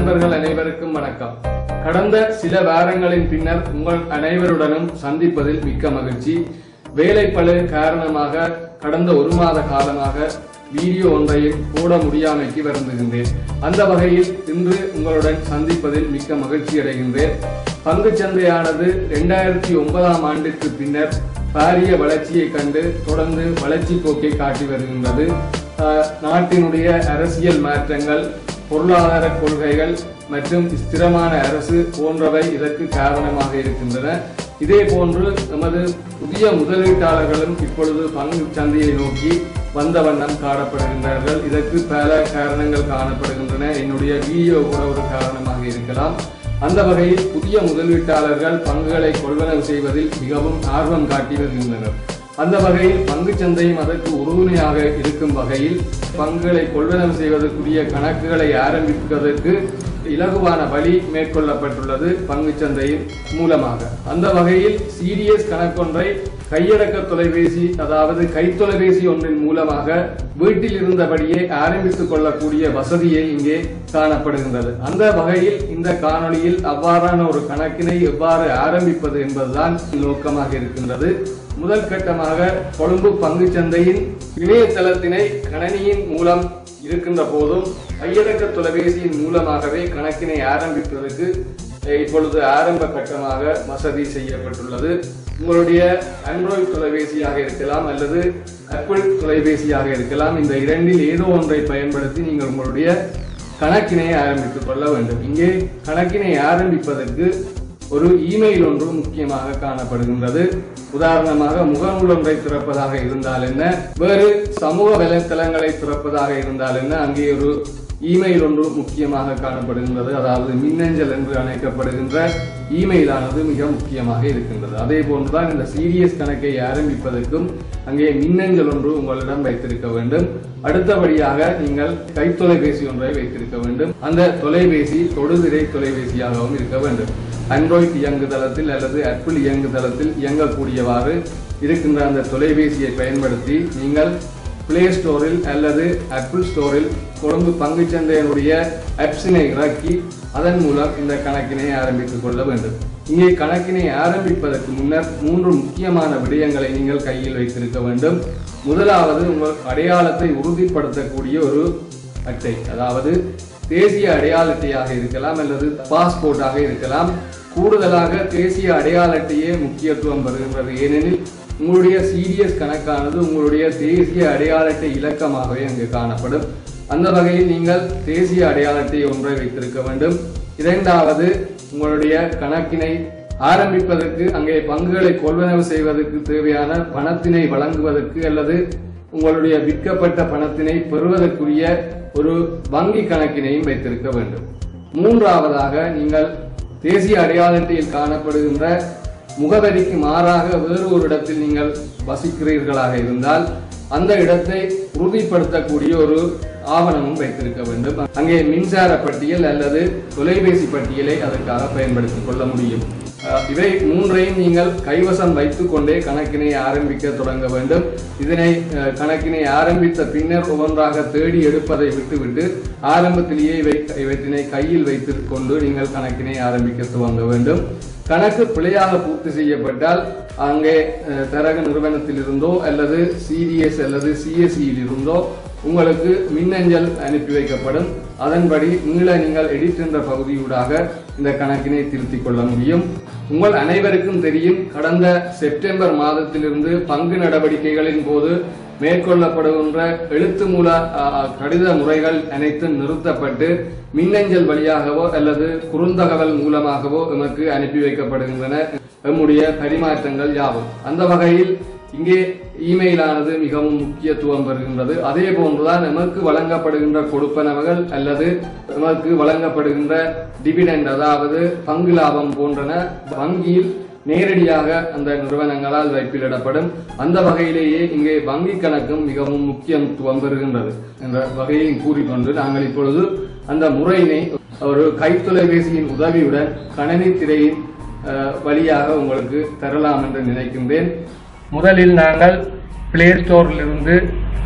நண்பர்கள் அனைவருக்கும் வணக்கம் கடந்த சில வாரங்களின் பின்னர் உங்கள் அனைவருடனும் சந்திப்பதில் மிக்க மகிழ்ச்சி வேலைப்பளு காரணமாக கடந்த ஒரு மாத காலமாக வீடியோ ஒன்றையும் போட முடியாமைக்கு வருந்துகின்றேன் அந்த வகையில் இன்று உங்களுடன் சந்திப்பதில் மிக்க மகிழ்ச்சி அடைகின்றேன் பங்குச் சந்தையானது இரண்டாயிரத்தி ஒன்பதாம் ஆண்டிற்கு பின்னர் பாரிய வளர்ச்சியை கண்டு தொடர்ந்து வளர்ச்சி போக்கை காட்டி வருகின்றது அஹ், நாட்டினுடைய அரசியல் மாற்றங்கள் பொருளாதார கொள்கைகள் மற்றும் ஸ்திரமான அரசு போன்றவை இதற்கு காரணமாக இருக்கின்றன இதே போன்று நமது புதிய முதலீட்டாளர்களும் இப்பொழுது பங்கு சந்தையை நோக்கி வந்த வண்ணம் காணப்படுகின்றார்கள் இதற்கு பல காரணங்கள் காணப்படுகின்றன என்னுடைய வீடியோ கூட ஒரு காரணமாக இருக்கலாம் அந்த வகையில் புதிய முதலீட்டாளர்கள் பங்குகளை கொள்வனவு செய்வதில் மிகவும் ஆர்வம் காட்டி வருகின்றனர் அந்த வகையில் பங்குச் சந்தையும் அதற்கு உறுதுணையாக இருக்கும் வகையில் பங்குகளை கொள்வனவு செய்வதற்குரிய கணக்குகளை ஆரம்பிப்பதற்கு இலகுவான வழி மேற்கொள்ளப்பட்டுள்ளது பங்குச் சந்தையின் மூலமாக அந்த வகையில் சிடிஎஸ் கணக்கொன்றை கையடக்க தொலைபேசி அதாவது கைத்தொலைபேசி ஒன்றின் மூலமாக வீட்டில் இருந்தபடியே ஆரம்பித்துக் கொள்ளக்கூடிய வசதியை இங்கே காணப்படுகின்றது அந்த வகையில் இந்த காணொளியில் அவ்வாறான ஒரு கணக்கினை எவ்வாறு ஆரம்பிப்பது என்பதுதான் நோக்கமாக இருக்கின்றது முதல் கட்டமாக கொழும்பு பங்குச் சந்தையின் இணையதளத்தினை கணனியின் மூலம் இருக்கின்ற போதும் கையடக்க தொலைபேசியின் மூலமாகவே கணக்கினை ஆரம்பிப்பதற்கு அஹ், இப்பொழுது ஆரம்ப கட்டமாக வசதி செய்யப்பட்டுள்ளது உங்களுடைய ஆண்ட்ராய்டு தொலைபேசியாக இருக்கலாம் அல்லது ஆப்பிள் தொலைபேசியாக இருக்கலாம் இந்த இரண்டில் ஏதோ ஒன்றை பயன்படுத்தி நீங்கள் உங்களுடைய கணக்கினை ஆரம்பித்துக் கொள்ள வேண்டும் இங்கே கணக்கினை ஆரம்பிப்பதற்கு ஒரு இமெயில் ஒன்று முக்கியமாக காணப்படுகின்றது உதாரணமாக முகநூல் ஒன்றை திறப்பதாக இருந்தால் என்ன வேறு சமூக வலைத்தளங்களை திறப்பதாக இருந்தால் என்ன அங்கே ஒரு இமெயில் ஒன்று முக்கியமாக காணப்படுகின்றது அதாவது மின்னஞ்சல் என்று அழைக்கப்படுகின்ற இமெயிலானது மிக முக்கியமாக இருக்கின்றது அதே போன்றுதான் இந்த சீரியஸ் கணக்கை ஆரம்பிப்பதற்கும் அங்கே மின்னஞ்சல் ஒன்று உங்களிடம் வைத்திருக்க வேண்டும் அடுத்தபடியாக நீங்கள் கைத்தொலைபேசி ஒன்றை வைத்திருக்க வேண்டும் அந்த தொலைபேசி தொடுதிரை தொலைபேசியாகவும் இருக்க வேண்டும் ஆண்ட்ராய்டு இயங்குதளத்தில் அல்லது ஆப்பிள் இயங்குதளத்தில் இயங்கக்கூடியவாறு இருக்கின்ற அந்த தொலைபேசியை பயன்படுத்தி நீங்கள் பிளே ஸ்டோரில் அல்லது ஆப்பிள் ஸ்டோரில் கொழும்பு பங்குச் சந்தையினுடைய ஆப்ஸினை இறக்கி அதன் மூலம் இந்த கணக்கினை ஆரம்பித்துக் கொள்ள வேண்டும் இங்கே கணக்கினை ஆரம்பிப்பதற்கு முன்னர் மூன்று முக்கியமான விடயங்களை நீங்கள் கையில் வைத்திருக்க வேண்டும் முதலாவது உங்கள் அடையாளத்தை உறுதிப்படுத்தக்கூடிய ஒரு அட்டை அதாவது தேசிய அடையாள அட்டையாக இருக்கலாம் அல்லது பாஸ்போர்ட்டாக இருக்கலாம் கூடுதலாக தேசிய அடையாள அட்டையே முக்கியத்துவம் பெறுகின்றது ஏனெனில் உங்களுடைய சீரியஸ் கணக்கானது உங்களுடைய தேசிய அடையாள அட்டை இலக்கமாகவே அங்கு காணப்படும் அந்த வகையில் நீங்கள் தேசிய அடையாள அட்டை ஒன்றை வைத்திருக்க வேண்டும் இரண்டாவது உங்களுடைய கணக்கினை ஆரம்பிப்பதற்கு அங்கே பங்குகளை கொள்வனவு செய்வதற்கு தேவையான பணத்தினை வழங்குவதற்கு அல்லது உங்களுடைய விற்கப்பட்ட பணத்தினை பெறுவதற்குரிய ஒரு வங்கி கணக்கினையும் வைத்திருக்க வேண்டும் மூன்றாவதாக நீங்கள் தேசிய அடையாள அட்டையில் காணப்படுகின்ற முகவரிக்கு மாறாக வேறு ஒரு இடத்தில் நீங்கள் வசிக்கிறீர்களாக இருந்தால் அந்த இடத்தை உறுதிப்படுத்தக்கூடிய ஒரு ஆவணமும் வைத்திருக்க வேண்டும் அங்கே மின்சார பட்டியல் அல்லது தொலைபேசி பட்டியலை அதற்காக பயன்படுத்திக் கொள்ள முடியும் அஹ், இவை மூன்றையும் நீங்கள் கைவசம் வைத்துக் கொண்டே கணக்கினை ஆரம்பிக்க தொடங்க வேண்டும் இதனை அஹ், கணக்கினை ஆரம்பித்த பின்னர் ஒவ்வொன்றாக தேடி எடுப்பதை விட்டுவிட்டு ஆரம்பத்திலேயே இவை இவற்றினை கையில் வைத்துக் கொண்டு நீங்கள் கணக்கினை ஆரம்பிக்க துவங்க வேண்டும் கணக்கு பிழையாக பூர்த்தி செய்யப்பட்டால் அங்கே அஹ், தரக நிறுவனத்தில் இருந்தோ அல்லது சிடிஎஸ் அல்லது சிஎஸ்சியில் இருந்தோ உங்களுக்கு மின்னஞ்சல் அனுப்பி வைக்கப்படும் அதன்படி மீள நீங்கள் எடிட் என்ற பகுதியூடாக இந்த கணக்கினை திருத்திக் கொள்ள முடியும் உங்கள் அனைவருக்கும் தெரியும் கடந்த செப்டம்பர் மாதத்திலிருந்து பங்கு நடவடிக்கைகளின் போது மேற்கொள்ளப்படுகின்ற எழுத்து மூல அ, அ, கடித முறைகள் அனைத்தும் நிறுத்தப்பட்டு மின்னஞ்சல் வழியாகவோ அல்லது குறுந்தகவல் மூலமாகவோ எமக்கு அனுப்பி வைக்கப்படுகின்றன நம்முடைய பரிமாற்றங்கள் யாவும் அந்த வகையில் இங்கே இமெயிலானது மிகவும் முக்கியத்துவம் பெறுகின்றது அதே போன்றுதான் நமக்கு வழங்கப்படுகின்ற கொடுப்பனவுகள் அல்லது நமக்கு வழங்கப்படுகின்ற டிவிடெண்ட் அதாவது பங்கு லாபம் போன்றன வங்கியில் நேரடியாக அந்த நிறுவனங்களால் வைப்பிலிடப்படும் அந்த வகையிலேயே இங்கே வங்கி கணக்கும் மிகவும் முக்கியத்துவம் பெறுகின்றது என்ற வகையை கூறிக்கொண்டு நாங்கள் இப்பொழுது அந்த முறையினை ஒரு கைத்தொலைபேசியின் உதவியுடன் கணனி திரையின் அஹ், வழியாக உங்களுக்கு தரலாம் என்று நினைக்கின்றேன் முதலில் நாங்கள் பிளே ஸ்டோரிலிருந்து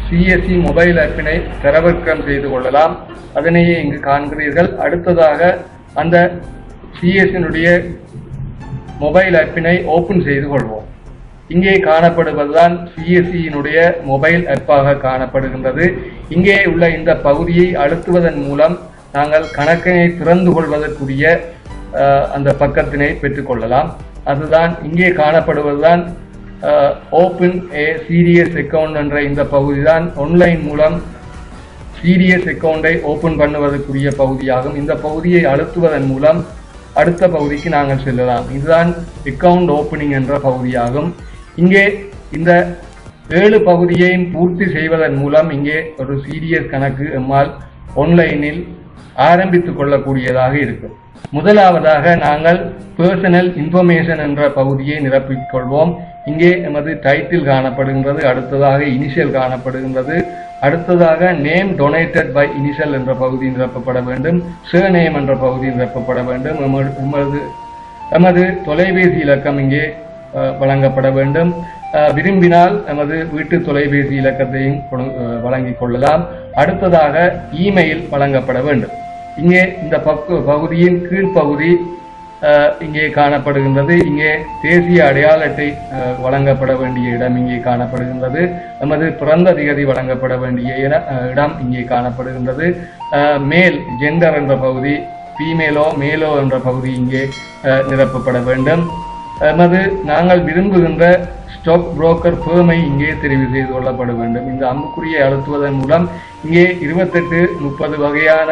சிஎஸ்சி மொபைல் ஆப்பினை தரவிறக்கம் செய்து கொள்ளலாம் அதனையே இங்கு காண்கிறீர்கள் அடுத்ததாக அந்த சிஎஸ்சினுடைய மொபைல் ஆப்பினை ஓபன் செய்து கொள்வோம் இங்கே காணப்படுவதுதான் சிஎஸ்சியினுடைய மொபைல் ஆப்பாக காணப்படுகின்றது இங்கே உள்ள இந்த பகுதியை அழுத்துவதன் மூலம் நாங்கள் கணக்கினை திறந்து கொள்வதற்குரிய அஹ், அந்த பக்கத்தினை பெற்றுக்கொள்ளலாம் அதுதான் இங்கே காணப்படுவதுதான் ஓப்பன் ஏ சீரியஸ் அக்கவுண்ட் என்ற இந்த பகுதி தான் ஆன்லைன் மூலம் சீரியஸ் அக்கவுண்டை ஓபன் பண்ணுவதற்குரிய பகுதியாகும் இந்த பகுதியை அழுத்துவதன் மூலம் அடுத்த பகுதிக்கு நாங்கள் செல்லலாம் இதுதான் அக்கவுண்ட் ஓப்பனிங் என்ற பகுதியாகும் இங்கே இந்த ஏழு பகுதியையும் பூர்த்தி செய்வதன் மூலம் இங்கே ஒரு சீரியஸ் கணக்கு எம்மால் ஆன்லைனில் ஆரம்பித்துக் கொள்ளக்கூடியதாக இருக்கும் முதலாவதாக நாங்கள் பர்சனல் இன்ஃபர்மேஷன் என்ற பகுதியை நிரப்பிக் கொள்வோம் இங்கே எமது டைட்டில் காணப்படுகின்றது அடுத்ததாக இனிஷியல் காணப்படுகின்றது அடுத்ததாக நேம் டொனேட்டட் பை இனிஷியல் என்ற பகுதி நிரப்பப்பட வேண்டும் நேம் என்ற பகுதி நிரப்பப்பட வேண்டும் எமது எமது எமது தொலைபேசி இலக்கம் இங்கே அஹ், வழங்கப்பட வேண்டும் அஹ், விரும்பினால் எமது வீட்டு தொலைபேசி இலக்கத்தையும் கொடு- அஹ், வழங்கிக் கொள்ளலாம் அடுத்ததாக இமெயில் வழங்கப்பட வேண்டும் இங்கே இந்த பக்கு பகுதியின் கீழ்ப்பகுதி அஹ், இங்கே காணப்படுகின்றது இங்கே தேசிய அடையாள அட்டை அஹ், வழங்கப்பட வேண்டிய இடம் இங்கே காணப்படுகின்றது நமது பிறந்த திகதி வழங்கப்பட வேண்டிய இட- அஹ், இடம் இங்கே காணப்படுகின்றது அஹ், மேல் ஜெண்டர் என்ற பகுதி ஃபீமேலோ மேலோ என்ற பகுதி இங்கே அஹ், நிரப்பப்பட வேண்டும் எமது நாங்கள் விரும்புகின்ற ஸ்டாக் புரோக்கர் ஃபேமை இங்கே தெரிவு செய்து கொள்ளப்பட வேண்டும் இந்த அம்புக்குறியை அழுத்துவதன் மூலம் இங்கே இருபத்தெட்டு முப்பது வகையான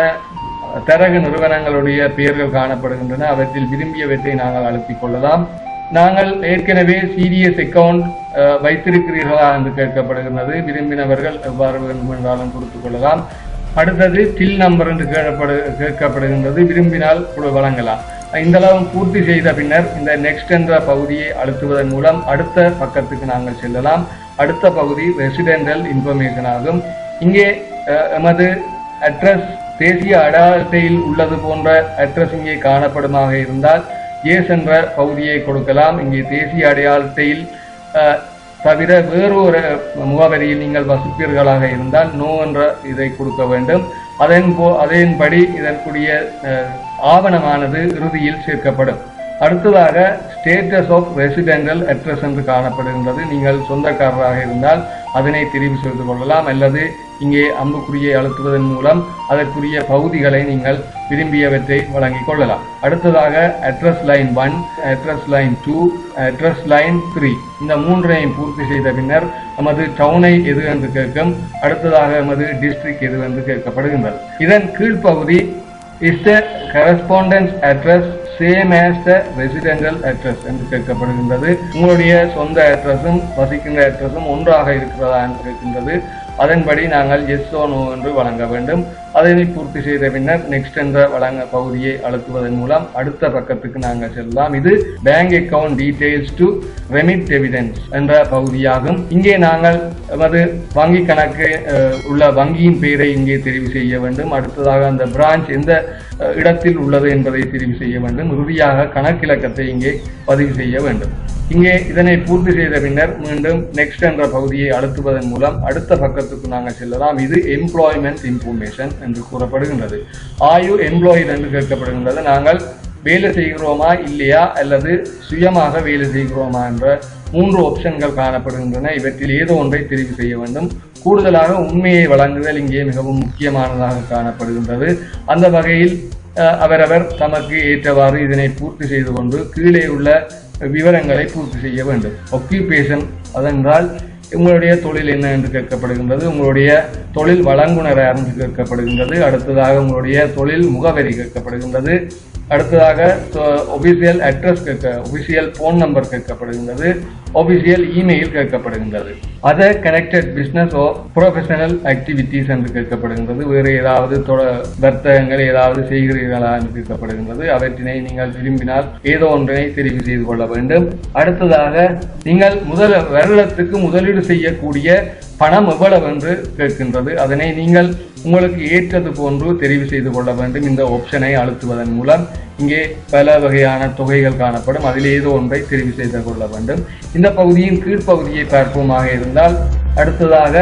தரகு நிறுவனங்களுடைய பெயர்கள் காணப்படுகின்றன அவற்றில் விரும்பியவற்றை நாங்கள் அழுத்திக் கொள்ளலாம் நாங்கள் ஏற்கனவே சீரியஸ் அக்கவுண்ட் வைத்திருக்கிறீர்களா என்று கேட்கப்படுகின்றது விரும்பினவர்கள் எவ்வாறு வேண்டுமென்றாலும் கொடுத்துக் கொள்ளலாம் அடுத்தது டில் நம்பர் என்று கேட்கப்படு கேட்கப்படுகின்றது விரும்பினால் கொடு- வழங்கலாம் இந்த அளவு பூர்த்தி செய்த பின்னர் இந்த நெக்ஸ்ட் என்ற பகுதியை அழுத்துவதன் மூலம் அடுத்த பக்கத்துக்கு நாங்கள் செல்லலாம் அடுத்த பகுதி ரெசிடென்டல் இன்ஃபர்மேஷன் ஆகும் இங்கே அஹ், எமது அட்ரஸ் தேசிய அடையாளத்தையில் உள்ளது போன்ற அட்ரஸ் இங்கே காணப்படுமாக இருந்தால் எஸ் என்ற பகுதியை கொடுக்கலாம் இங்கே தேசிய அடையாளத்தையில் அஹ், தவிர வேறு ஒரு முகவரியில் நீங்கள் வசிப்பீர்களாக இருந்தால் நோ என்ற இதை கொடுக்க வேண்டும் அதன் போ அதன்படி இதற்குரிய அஹ், ஆவணமானது இறுதியில் சேர்க்கப்படும் அடுத்ததாக ஸ்டேட்டஸ் ஆஃப் ரெசிடென்டல் அட்ரஸ் என்று காணப்படுகின்றது நீங்கள் சொந்தக்காரராக இருந்தால் அதனை தெரிவு செய்து கொள்ளலாம் அல்லது இங்கே அம்புக்குறியை அழுத்துவதன் மூலம் அதற்குரிய பகுதிகளை நீங்கள் விரும்பியவற்றை வழங்கிக் கொள்ளலாம் அடுத்ததாக address line one address line two address line three இந்த மூன்றையும் பூர்த்தி செய்த பின்னர் நமது டவுனை எது என்று கேட்கும் அடுத்ததாக நமது டிஸ்ட்ரிக்ட் எது என்று கேட்கப்படுகின்றது இதன் கீழ்ப்பகுதி is the correspondence address same as the residential address என்று கேட்கப்படுகின்றது உங்களுடைய சொந்த அட்ரஸும் வசிக்கின்ற அட்ரஸும் ஒன்றாக இருக்கிறதா என்று கேட்கின்றது அதன்படி நாங்கள் எஸ் ஓ நோ என்று வழங்க வேண்டும் அதனை பூர்த்தி செய்த பின்னர் நெக்ஸ்ட் என்ற வழங்க பகுதியை அழுத்துவதன் மூலம் அடுத்த பக்கத்துக்கு நாங்கள் செல்லலாம் இது bank account details to remit evidence என்ற பகுதியாகும் இங்கே நாங்கள் எமது வங்கி கணக்கு அஹ், உள்ள வங்கியின் பெயரை இங்கே தெரிவு செய்ய வேண்டும் அடுத்ததாக அந்த பிரான்ச் எந்த அஹ், இடத்தில் உள்ளது என்பதை தெரிவு செய்ய வேண்டும் இறுதியாக கணக்கிலக்கத்தை இங்கே பதிவு செய்ய வேண்டும் இங்கே இதனை பூர்த்தி செய்த பின்னர் மீண்டும் நெக்ஸ்ட் என்ற பகுதியை அழுத்துவதன் மூலம் அடுத்த பக்கத்துக்கு நாங்கள் செல்லலாம் இது எம்ப்ளாய்மெண்ட் இன்ஃபர்மேஷன் என்று கூறப்படுகின்றது ஆயு எம்ப்ளாய்டு என்று கேட்கப்படுகின்றது நாங்கள் வேலை செய்கிறோமா இல்லையா அல்லது சுயமாக வேலை செய்கிறோமா என்ற மூன்று ஆப்ஷன்கள் காணப்படுகின்றன இவற்றில் ஏதோ ஒன்றை தெரிவு செய்ய வேண்டும் கூடுதலாக உண்மையை வழங்குதல் இங்கே மிகவும் முக்கியமானதாக காணப்படுகின்றது அந்த வகையில் அஹ், அவரவர் தமக்கு ஏற்றவாறு இதனை பூர்த்தி செய்து கொண்டு கீழே உள்ள விவரங்களை பூர்த்தி செய்ய வேண்டும் ஒக்கியூபேஷன் அதென்றால் உங்களுடைய தொழில் என்ன என்று கேட்கப்படுகின்றது உங்களுடைய தொழில் வழங்குனர் யார் என்று கேட்கப்படுகின்றது அடுத்ததாக உங்களுடைய தொழில் முகவரி கேட்கப்படுகின்றது அடுத்ததாக ஒபிசியல் அட்ரஸ் கேட்க ஒபிசியல் ஃபோன் நம்பர் கேட்கப்படுகின்றது ஒபிசியல் இமெயில் கேட்கப்படுகின்றது other connected business or professional activities என்று கேட்கப்படுகின்றது வேறு ஏதாவது தொட- வர்த்தகங்கள் ஏதாவது செய்கிறீர்களா என்று கேட்கப்படுகின்றது அவற்றினை நீங்கள் விரும்பினால் ஏதோ ஒன்றினை தெரிவு செய்து கொள்ள வேண்டும் அடுத்ததாக நீங்கள் முதல் வருடத்துக்கு முதலீடு செய்யக்கூடிய பணம் எவ்வளவு என்று கேட்கின்றது அதனை நீங்கள் உங்களுக்கு ஏற்றது போன்று தெரிவு செய்து கொள்ள வேண்டும் இந்த ஆப்ஷனை அழுத்துவதன் மூலம் இங்கே பல வகையான தொகைகள் காணப்படும் அதில் ஏதோ ஒன்றை தெரிவு செய்து கொள்ள வேண்டும் இந்த பகுதியின் கீழ்ப்பகுதியை பார்ப்போமாக இருந்தால் அடுத்ததாக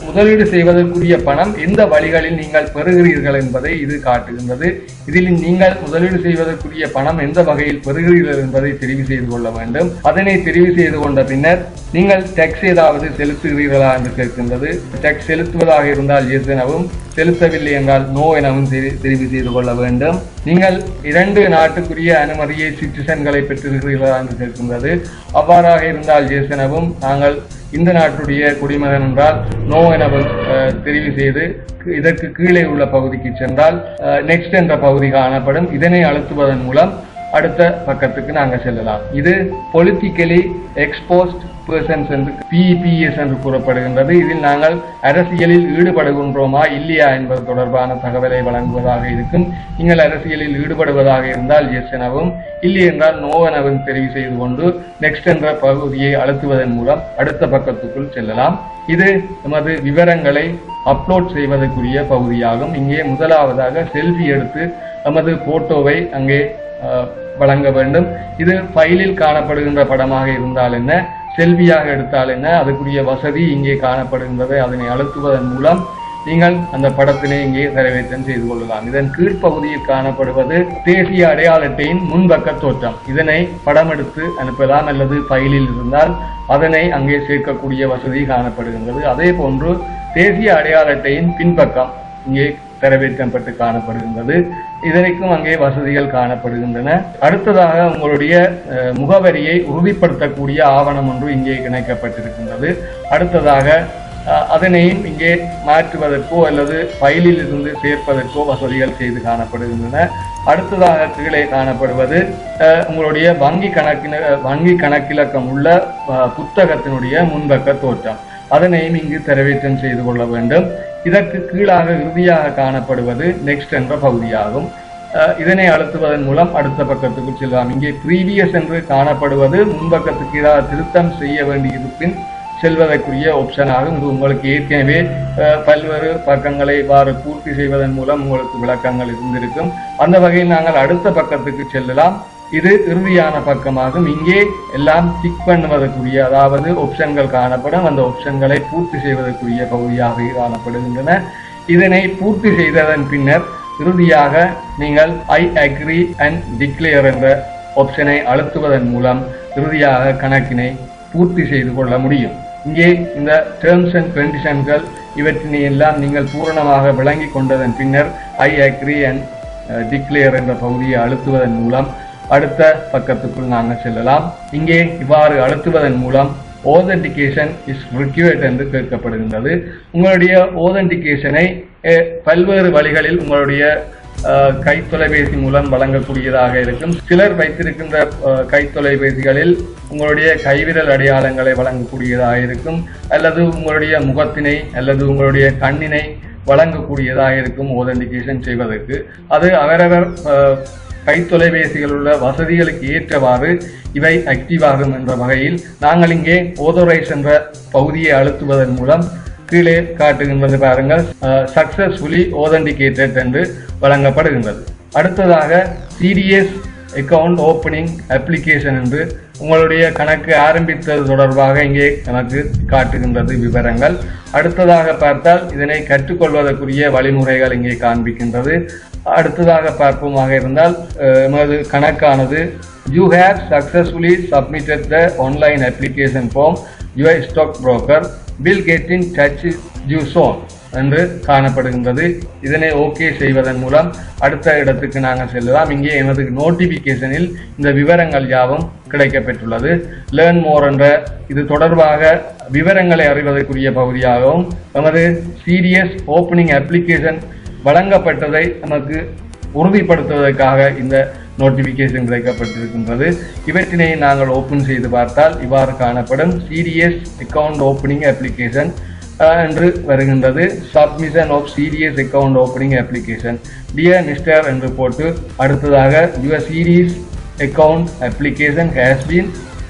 முதலீடு செய்வதற்குரிய பணம் எந்த வழிகளில் நீங்கள் பெறுகிறீர்கள் என்பதை இது காட்டுகின்றது இதில் நீங்கள் முதலீடு செய்வதற்குரிய பணம் எந்த வகையில் பெறுகிறீர்கள் என்பதை தெரிவு செய்து கொள்ள வேண்டும் அதனை தெரிவு செய்து கொண்ட பின்னர் நீங்கள் டேக்ஸ் ஏதாவது செலுத்துகிறீர்களா என்று கேட்கின்றது டேக்ஸ் செலுத்துவதாக இருந்தால் எஸ் எனவும் செலுத்தவில்லை என்றால் நோ எனவும் தெரி- தெரிவு செய்து கொள்ள வேண்டும் நீங்கள் இரண்டு நாட்டுக்குரிய அனுமதியை சிட்டிசன்களை பெற்றிருக்கிறீர்களா என்று கேட்கின்றது அவ்வாறாக இருந்தால் எஸ் எனவும் நாங்கள் இந்த நாட்டுடைய குடிமகன் என்றால் நோ எனவும் அஹ், தெரிவு செய்து இதற்கு கீழே உள்ள பகுதிக்கு சென்றால் நெக்ஸ்ட் என்ற பகுதி காணப்படும் இதனை அழுத்துவதன் மூலம் அடுத்த பக்கத்துக்கு நாங்கள் செல்லலாம் இது பொலிட்டிக்கலி எக்ஸ்போஸ்ட் பர்சன்ஸ் என்று பிஇபிஎஸ் என்று கூறப்படுகின்றது இதில் நாங்கள் அரசியலில் ஈடுபடுகின்றோமா இல்லையா என்பது தொடர்பான தகவலை வழங்குவதாக இருக்கும் நீங்கள் அரசியலில் ஈடுபடுவதாக இருந்தால் எஸ் எனவும் இல்லை என்றால் நோ எனவும் தெரிவு செய்து கொண்டு நெக்ஸ்ட் என்ற பகுதியை அழுத்துவதன் மூலம் அடுத்த பக்கத்துக்குள் செல்லலாம் இது எமது விவரங்களை அப்லோட் செய்வதற்குரிய பகுதியாகும் இங்கே முதலாவதாக செல்ஃபி எடுத்து எமது போட்டோவை அங்கே அஹ், வழங்க வேண்டும் இது ஃபைலில் காணப்படுகின்ற படமாக இருந்தால் என்ன செல்வியாக எடுத்தால் என்ன அதுக்குரிய வசதி இங்கே காணப்படுகின்றது அதனை அழுத்துவதன் மூலம் நீங்கள் அந்த படத்தினை இங்கே நிறைவேற்றம் செய்து கொள்ளலாம் இதன் கீழ்ப்பகுதியில் காணப்படுவது தேசிய அடையாள அட்டையின் முன்பக்க தோற்றம் இதனை படம் எடுத்து அனுப்பலாம் அல்லது ஃபைலில் இருந்தால் அதனை அங்கே சேர்க்கக்கூடிய வசதி காணப்படுகின்றது அதே போன்று தேசிய அடையாள அட்டையின் பின்பக்கம் இங்கே தரவேற்றப்பட்டு காணப்படுகின்றது இதற்கும் அங்கே வசதிகள் காணப்படுகின்றன அடுத்ததாக உங்களுடைய அஹ், முகவரியை உறுதிப்படுத்தக்கூடிய ஆவணம் ஒன்று இங்கே இணைக்கப்பட்டிருக்கின்றது அடுத்ததாக அஹ், அதனையும் இங்கே மாற்றுவதற்கோ அல்லது ஃபைலில் இருந்து சேர்ப்பதற்கோ வசதிகள் செய்து காணப்படுகின்றன அடுத்ததாக கீழே காணப்படுவது அஹ், உங்களுடைய வங்கி கணக்கின வங்கி கணக்கிலக்கம் உள்ள அஹ், புத்தகத்தினுடைய முன்பக்க தோற்றம் அதனையும் இங்கு தரவேற்றம் செய்து கொள்ள வேண்டும் இதற்கு கீழாக இறுதியாக காணப்படுவது நெக்ஸ்ட் என்ற பகுதியாகும் அஹ், இதனை அழுத்துவதன் மூலம் அடுத்த பக்கத்துக்கு செல்லலாம் இங்கே ப்ரீவியஸ் என்று காணப்படுவது முன்பக்கத்துக்கு ஏதாவது திருத்தம் செய்ய வேண்டியிருப்பின் செல்வதற்குரிய ஆப்ஷன் ஆகும் இது உங்களுக்கு ஏற்கனவே அஹ், பல்வேறு பக்கங்களை இவ்வாறு பூர்த்தி செய்வதன் மூலம் உங்களுக்கு விளக்கங்கள் இருந்திருக்கும் அந்த வகையில் நாங்கள் அடுத்த பக்கத்துக்கு செல்லலாம் இது இறுதியான பக்கமாகும் இங்கே எல்லாம் டிக் பண்ணுவதற்குரிய அதாவது ஆப்ஷன்கள் காணப்படும் அந்த ஆப்ஷன்களை பூர்த்தி செய்வதற்குரிய பகுதியாக காணப்படுகின்றன இதனை பூர்த்தி செய்ததன் பின்னர் இறுதியாக நீங்கள் ஐ அக்ரி அண்ட் டிக்ளேர் என்ற ஆப்ஷனை அழுத்துவதன் மூலம் இறுதியாக கணக்கினை பூர்த்தி செய்து கொள்ள முடியும் இங்கே இந்த டேர்ம்ஸ் அண்ட் கண்டிஷன்கள் இவற்றினை எல்லாம் நீங்கள் பூரணமாக விளங்கி கொண்டதன் பின்னர் ஐ அக்ரி அண்ட் டிக்ளேர் என்ற பகுதியை அழுத்துவதன் மூலம் அடுத்த பக்கத்துக்குள் நாங்கள் செல்லலாம் இங்கே இவ்வாறு அழுத்துவதன் மூலம் ஓதன்டிகேஷன் இஸ் required என்று கேட்கப்படுகின்றது உங்களுடைய ஓதன்டிகேஷனை பல்வேறு வழிகளில் உங்களுடைய அஹ், கைத்தொலைபேசி மூலம் வழங்கக்கூடியதாக இருக்கும் சிலர் வைத்திருக்கின்ற அஹ், கைத்தொலைபேசிகளில் உங்களுடைய கைவிரல் அடையாளங்களை வழங்கக்கூடியதாக இருக்கும் அல்லது உங்களுடைய முகத்தினை அல்லது உங்களுடைய கண்ணினை வழங்கக்கூடியதாக இருக்கும் ஓதன்டிகேஷன் செய்வதற்கு அது அவரவர் அஹ், கைத்தொலைபேசிகள் உள்ள வசதிகளுக்கு ஏற்றவாறு இவை ஆக்டிவ் ஆகும் என்ற வகையில் நாங்கள் இங்கே ஓதோரைஸ் என்ற பகுதியை அழுத்துவதன் மூலம் கீழே காட்டுகின்றது பாருங்கள் சக்சஸ்ஃபுல்லி ஓதன்டிகேட்டட் என்று வழங்கப்படுகின்றது அடுத்ததாக சிடிஎஸ் அக்கவுண்ட் ஓப்பனிங் அப்ளிகேஷன் என்று உங்களுடைய கணக்கு ஆரம்பித்தது தொடர்பாக இங்கே எனக்கு காட்டுகின்றது விவரங்கள் அடுத்ததாக பார்த்தால் இதனை கற்றுக்கொள்வதற்குரிய வழிமுறைகள் இங்கே காண்பிக்கின்றது அடுத்ததாக பார்ப்போமாக இருந்தால் அஹ், எமது கணக்கானது you have successfully submitted the online application form your stock broker will get in touch you soon என்று காணப்படுகின்றது இதனை ஓகே செய்வதன் மூலம் அடுத்த இடத்துக்கு நாங்கள் செல்லலாம் இங்கே எமது நோட்டிபிகேஷனில் இந்த விவரங்கள் யாவும் கிடைக்கப்பெற்றுள்ளது லேர்ன் மோர் என்ற இது தொடர்பாக விவரங்களை அறிவதற்குரிய பகுதியாகவும் எமது சீரியஸ் ஓப்பனிங் அப்ளிகேஷன் வழங்கப்பட்டதை நமக்கு உறுதிப்படுத்துவதற்காக இந்த நோட்டிபிகேஷன் கிடைக்கப்பட்டிருக்கின்றது இவற்றினை நாங்கள் ஓபன் செய்து பார்த்தால் இவ்வாறு காணப்படும் சீரியஸ் அக்கவுண்ட் ஓப்பனிங் அப்ளிகேஷன் என்று வருகின்றது submission of serious account opening application dear mister என்று போட்டு அடுத்ததாக your serious account application has been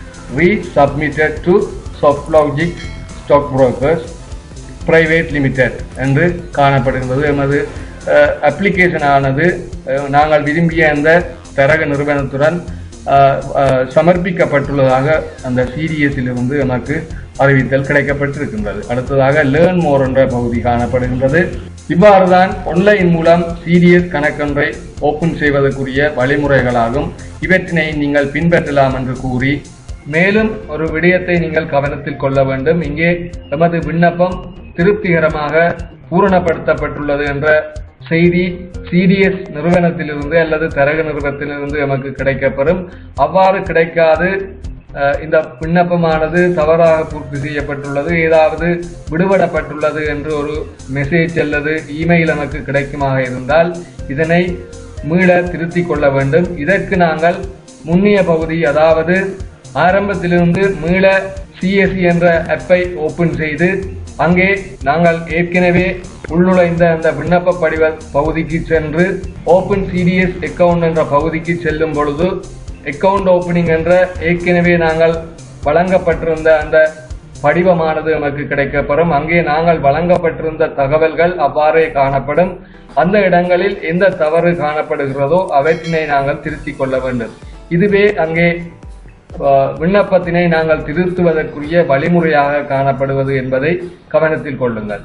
resubmitted to Softlogic Stock Brokers private limited என்று காணப்படுகின்றது எமது அப்ளிகேஷன் ஆனது அஹ், நாங்கள் விரும்பிய அந்த தரக நிறுவனத்துடன் அஹ், அஹ், சமர்ப்பிக்கப்பட்டுள்ளதாக அந்த சீரியஸிலிருந்து நமக்கு அறிவித்தல் கிடைக்கப்பட்டிருக்கின்றது அடுத்ததாக லேர்ன் மோர் என்ற பகுதி காணப்படுகின்றது இவ்வாறுதான் ஆன்லைன் மூலம் சிடிஎஸ் கணக்கொன்றை ஓபன் செய்வதற்குரிய வழிமுறைகளாகும் இவற்றினை நீங்கள் பின்பற்றலாம் என்று கூறி மேலும் ஒரு விடயத்தை நீங்கள் கவனத்தில் கொள்ள வேண்டும் இங்கே எமது விண்ணப்பம் திருப்திகரமாக பூரணப்படுத்தப்பட்டுள்ளது என்ற செய்தி சிடிஎஸ் நிறுவனத்திலிருந்து அல்லது தரகு நிறுவனத்திலிருந்து எமக்கு கிடைக்கப்பெறும் அவ்வாறு கிடைக்காது அஹ், இந்த விண்ணப்பமானது தவறாக பூர்த்தி செய்யப்பட்டுள்ளது ஏதாவது விடுபடப்பட்டுள்ளது என்று ஒரு மெசேஜ் அல்லது இமெயில் நமக்கு கிடைக்குமாக இருந்தால் இதனை மீள திருத்திக் கொள்ள வேண்டும் இதற்கு நாங்கள் முன்னிய பகுதி அதாவது ஆரம்பத்திலிருந்து மீள சிஎஸ்சி என்ற ஆப்பை ஓபன் செய்து அங்கே நாங்கள் ஏற்கனவே உள்நுழைந்த அந்த விண்ணப்ப படிவ பகுதிக்கு சென்று ஓபன் சிடிஎஸ் அக்கவுண்ட் என்ற பகுதிக்கு செல்லும் பொழுது அக்கவுண்ட் ஓபனிங் என்ற ஏற்கனவே நாங்கள் வழங்கப்பட்டிருந்த அந்த படிவமானது நமக்கு கிடைக்கப்பெறும் அங்கே நாங்கள் வழங்கப்பட்டிருந்த தகவல்கள் அவ்வாறே காணப்படும் அந்த இடங்களில் எந்த தவறு காணப்படுகிறதோ அவற்றினை நாங்கள் திருத்திக் கொள்ள வேண்டும் இதுவே அங்கே அஹ், விண்ணப்பத்தினை நாங்கள் திருத்துவதற்குரிய வழிமுறையாக காணப்படுவது என்பதை கவனத்தில் கொள்ளுங்கள்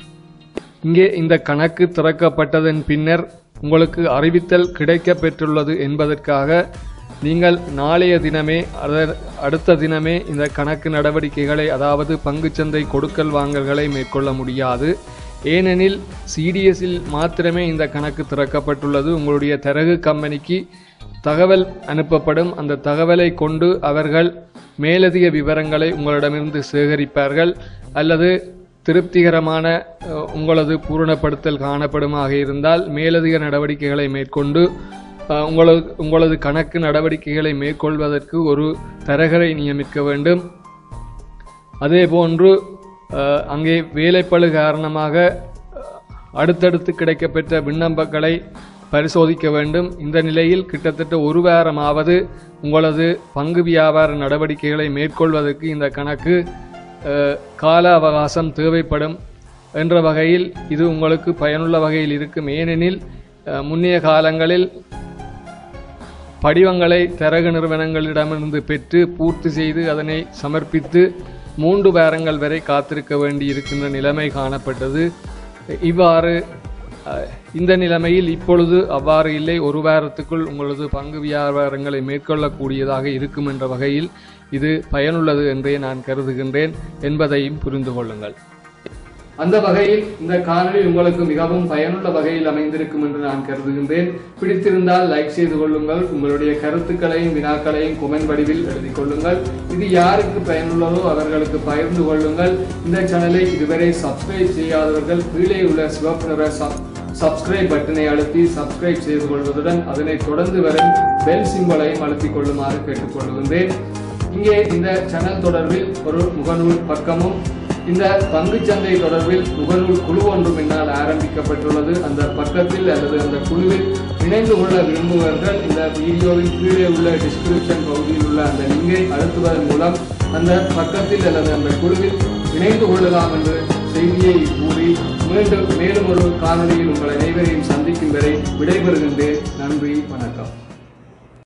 இங்கே இந்த கணக்கு திறக்கப்பட்டதன் பின்னர் உங்களுக்கு அறிவித்தல் கிடைக்கப் பெற்றுள்ளது என்பதற்காக நீங்கள் நாளைய தினமே அதர்- அடுத்த தினமே இந்த கணக்கு நடவடிக்கைகளை அதாவது பங்குச்சந்தை கொடுக்கல் வாங்கல்களை மேற்கொள்ள முடியாது ஏனெனில் சிடிஎஸ்ஸில் மாத்திரமே இந்த கணக்கு திறக்கப்பட்டுள்ளது உங்களுடைய தரகு கம்பெனிக்கு தகவல் அனுப்பப்படும் அந்த தகவலை கொண்டு அவர்கள் மேலதிக விவரங்களை உங்களிடமிருந்து சேகரிப்பார்கள் அல்லது திருப்திகரமான அஹ், உங்களது பூரணப்படுத்தல் காணப்படுமாக இருந்தால் மேலதிக நடவடிக்கைகளை மேற்கொண்டு அஹ், உங்களது உங்களது கணக்கு நடவடிக்கைகளை மேற்கொள்வதற்கு ஒரு தரகரை நியமிக்க வேண்டும் அதேபோன்று அஹ், அங்கே வேலைப்பளு காரணமாக அஹ், அடுத்தடுத்து கிடைக்கப்பெற்ற விண்ணப்பங்களை பரிசோதிக்க வேண்டும் இந்த நிலையில் கிட்டத்தட்ட ஒரு வாரமாவது உங்களது பங்கு வியாபார நடவடிக்கைகளை மேற்கொள்வதற்கு இந்த கணக்கு அஹ், கால அவகாசம் தேவைப்படும் என்ற வகையில் இது உங்களுக்கு பயனுள்ள வகையில் இருக்கும் ஏனெனில் அஹ், முன்னைய காலங்களில் படிவங்களை தரகு நிறுவனங்களிடமிருந்து பெற்று பூர்த்தி செய்து அதனை சமர்ப்பித்து மூன்று வாரங்கள் வரை காத்திருக்க வேண்டி இருக்கின்ற நிலைமை காணப்பட்டது இவ்வாறு அஹ், இந்த நிலைமையில் இப்பொழுது அவ்வாறு இல்லை ஒரு வாரத்துக்குள் உங்களது பங்கு வியாபாரங்களை மேற்கொள்ளக்கூடியதாக இருக்கும் என்ற வகையில் இது பயனுள்ளது என்றே நான் கருதுகின்றேன் என்பதையும் புரிந்து கொள்ளுங்கள் அந்த வகையில் இந்த காணொளி உங்களுக்கு மிகவும் பயனுள்ள வகையில் அமைந்திருக்கும் என்று நான் கருதுகின்றேன் பிடித்திருந்தால் லைக் செய்து கொள்ளுங்கள் உங்களுடைய கருத்துக்களையும் வினாக்களையும் கொமெண்ட் வடிவில் எழுதிக் கொள்ளுங்கள் இது யாருக்கு பயனுள்ளதோ அவர்களுக்கு பகிர்ந்து கொள்ளுங்கள் இந்த சேனலை இதுவரை சப்ஸ்கிரைப் செய்யாதவர்கள் கீழே உள்ள சிவப்பு நிற சப்ஸ்கிரைப் பட்டனை அழுத்தி சப்ஸ்கிரைப் செய்து கொள்வதுடன் அதனை தொடர்ந்து வரும் பெல் சிம்பலையும் அழுத்திக் கொள்ளுமாறு கேட்டுக்கொள்கின்றேன் இங்கே இந்த சேனல் தொடர்பில் ஒரு முகநூல் பக்கமும் இந்த பங்குச்சந்தை தொடர்பில் முகநூல் குழு ஒன்றும் என்னால் ஆரம்பிக்கப்பட்டுள்ளது அந்த பக்கத்தில் அல்லது அந்த குழுவில் இணைந்து கொள்ள விரும்புபவர்கள் இந்த வீடியோவின் கீழே உள்ள டிஸ்கிரிப்ஷன் பகுதியில் உள்ள அந்த லிங்கை அழுத்துவதன் மூலம் அந்த பக்கத்தில் அல்லது அந்த குழுவில் இணைந்து கொள்ளலாம் என்று செய்தியை கூறி மீண்டும் மேலும் ஒரு காணொலியில் உங்கள் அனைவரையும் சந்திக்கும் வரை விடைபெறுகின்றேன் நன்றி வணக்கம்